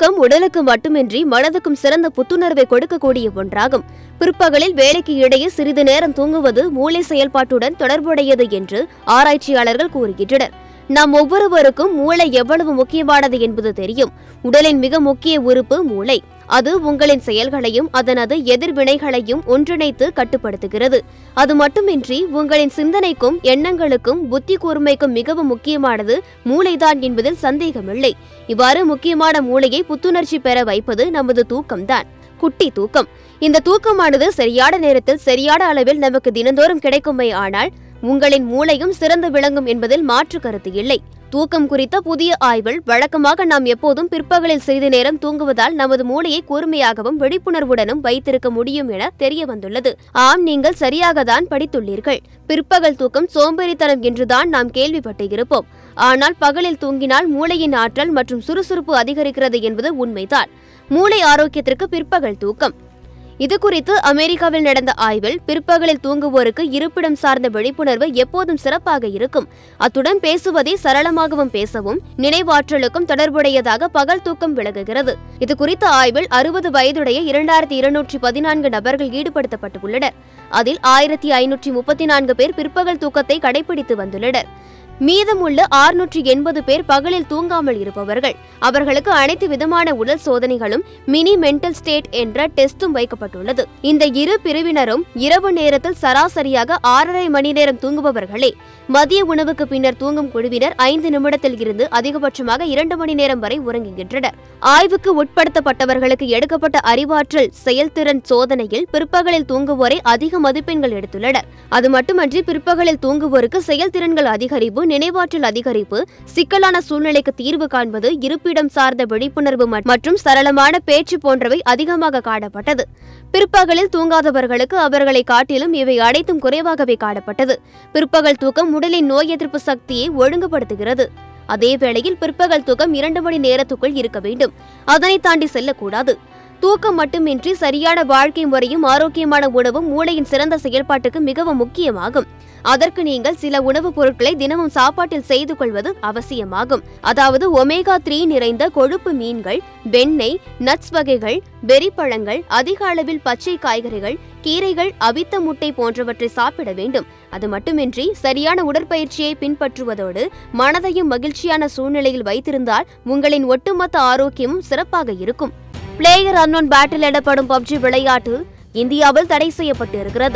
தூக்கம் உடலுக்கு மட்டுமின்றி மனதுக்கும் சிறந்த புத்துணர்வை கொடுக்கக்கூடிய ஒன்றாகும் பிற்பகலில் வேலைக்கு இடையே சிறிது நேரம் தூங்குவது மூளை செயல்பாட்டுடன் தொடர்புடையது என்று ஆராய்ச்சியாளர்கள் கூறுகின்றனர் நாம் ஒவ்வொருவருக்கும் மூளை எவ்வளவு முக்கியமானது என்பது தெரியும் உடலின் மிக முக்கிய உறுப்பு மூளை அது உங்களின் செயல்களையும் அதனது எதிர்வினைகளையும் ஒன்றிணைத்து கட்டுப்படுத்துகிறது அது மட்டுமின்றி உங்களின் சிந்தனைக்கும் எண்ணங்களுக்கும் புத்தி கூர்மைக்கும் மிகவும் முக்கியமானது மூளைதான் என்பதில் சந்தேகமில்லை இவ்வாறு முக்கியமான மூளையை புத்துணர்ச்சி பெற வைப்பது நமது தூக்கம்தான் குட்டி தூக்கம் இந்த தூக்கமானது சரியான நேரத்தில் சரியான அளவில் நமக்கு தினந்தோறும் கிடைக்குமே ஆனால் உங்களின் மூளையும் சிறந்து விளங்கும் என்பதில் மாற்று கருத்து இல்லை தூக்கம் குறித்த புதிய ஆய்வில் வழக்கமாக நாம் எப்போதும் பிற்பகலில் சிறிது நேரம் தூங்குவதால் நமது மூளையை கூர்மையாகவும் விழிப்புணர்வுடனும் வைத்திருக்க முடியும் என தெரிய வந்துள்ளது ஆம் நீங்கள் சரியாக தான் படித்துள்ளீர்கள் பிற்பகல் தூக்கம் சோம்பேறித்தனம் என்றுதான் நாம் கேள்விப்பட்டு இருப்போம் ஆனால் பகலில் தூங்கினால் மூளையின் ஆற்றல் மற்றும் சுறுசுறுப்பு அதிகரிக்கிறது என்பது உண்மைதான் மூளை ஆரோக்கியத்திற்கு பிற்பகல் தூக்கம் இது குறித்து அமெரிக்காவில் நடந்த ஆய்வில் பிற்பகலில் தூங்குவோருக்கு இருப்பிடம் சார்ந்த விழிப்புணர்வு எப்போதும் சிறப்பாக இருக்கும் அத்துடன் பேசுவதை சரளமாகவும் பேசவும் நினைவாற்றலுக்கும் தொடர்புடையதாக பகல் தூக்கம் விளங்குகிறது இது குறித்த ஆய்வில் அறுபது வயதுடைய இரண்டாயிரத்தி இருநூற்றி பதினான்கு நபர்கள் ஈடுபடுத்தப்பட்டுள்ளனர் அதில் ஆயிரத்தி ஐநூற்றி முப்பத்தி நான்கு பேர் பிற்பகல் தூக்கத்தை கடைபிடித்து வந்துள்ளனர் மீதமுள்ள ஆறுநூற்றி எண்பது பேர் பகலில் தூங்காமல் இருப்பவர்கள் அவர்களுக்கு அனைத்து விதமான உடல் சோதனைகளும் மினி மென்டல் ஸ்டேட் என்ற டெஸ்டும் வைக்கப்பட்டுள்ளது இந்த இரு பிரிவினரும் இரவு நேரத்தில் சராசரியாக ஆறரை மணி நேரம் தூங்குபவர்களே மதிய உணவுக்கு பின்னர் தூங்கும் குழுவினர் ஐந்து நிமிடத்தில் இருந்து அதிகபட்சமாக இரண்டு மணி நேரம் வரை உறங்குகின்றனர் ஆய்வுக்கு உட்படுத்தப்பட்டவர்களுக்கு எடுக்கப்பட்ட அறிவாற்றல் செயல்திறன் சோதனையில் பிற்பகலில் தூங்குவோரை அதிக மதிப்பெண்கள் எடுத்துள்ளனர் அது மட்டுமன்றி பிற்பகலில் தூங்குவோருக்கு செயல்திறன்கள் அதிகரிப்பு நினைவாற்றல் அதிகரிப்பு சிக்கலான சூழ்நிலைக்கு தீர்வு காண்பது இருப்பிடம் சார்ந்த விழிப்புணர்வு ம- மற்றும் சரளமான பேச்சு போன்றவை அதிகமாக காணப்பட்டது பிற்பகலில் தூங்காதவர்களுக்கு அவர்களை காட்டிலும் இவை அனைத்தும் குறைவாகவே காணப்பட்டது பிற்பகல் தூக்கம் உடலின் நோய் எதிர்ப்பு சக்தியை ஒழுங்குபடுத்துகிறது அதே வேளையில் பிற்பகல் தூக்கம் இரண்டு மணி நேரத்துக்குள் இருக்க வேண்டும் அதனை தாண்டி செல்லக்கூடாது தூக்கம் மட்டுமின்றி சரியான வாழ்க்கை முறையும் ஆரோக்கியமான உணவும் மூளையின் சிறந்த செயல்பாட்டுக்கு மிகவும் முக்கியமாகும் அதற்கு நீங்கள் சில உணவுப் பொருட்களை தினமும் சாப்பாட்டில் செய்து கொள்வது அவசியமாகும் அதாவது ஒமேகா த்ரீ நிறைந்த கொழுப்பு மீன்கள் வெண்ணெய் நட்ஸ் வகைகள் பெரி பழங்கள் அதிக அளவில் பச்சை காய்கறிகள் கீரைகள் அவித்த முட்டை போன்றவற்றை சாப்பிட வேண்டும் அது மட்டுமின்றி சரியான உடற்பயிற்சியை பின்பற்றுவதோடு மனதையும் மகிழ்ச்சியான சூழ்நிலையில் வைத்திருந்தால் உங்களின் ஒட்டுமொத்த ஆரோக்கியமும் சிறப்பாக இருக்கும் பிளேயர் அன்னோன் பேட்டில் எனப்படும் பப்ஜி விளையாட்டு இந்தியாவில் தடை செய்யப்பட்டு இருக்கிறது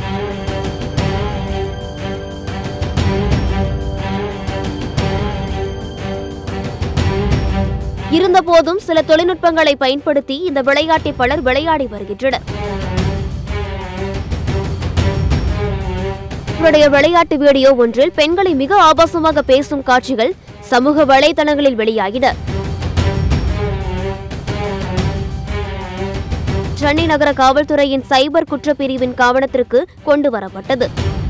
இருந்தபோதும் சில தொழில்நுட்பங்களை பயன்படுத்தி இந்த விளையாட்டை பலர் விளையாடி வருகின்றனர் இவருடைய விளையாட்டு வீடியோ ஒன்றில் பெண்களை மிக ஆபாசமாக பேசும் காட்சிகள் சமூக வலைதளங்களில் வெளியாகின சென்னை நகர காவல்துறையின் சைபர் குற்றப்பிரிவின் கவனத்திற்கு கொண்டு வரப்பட்டது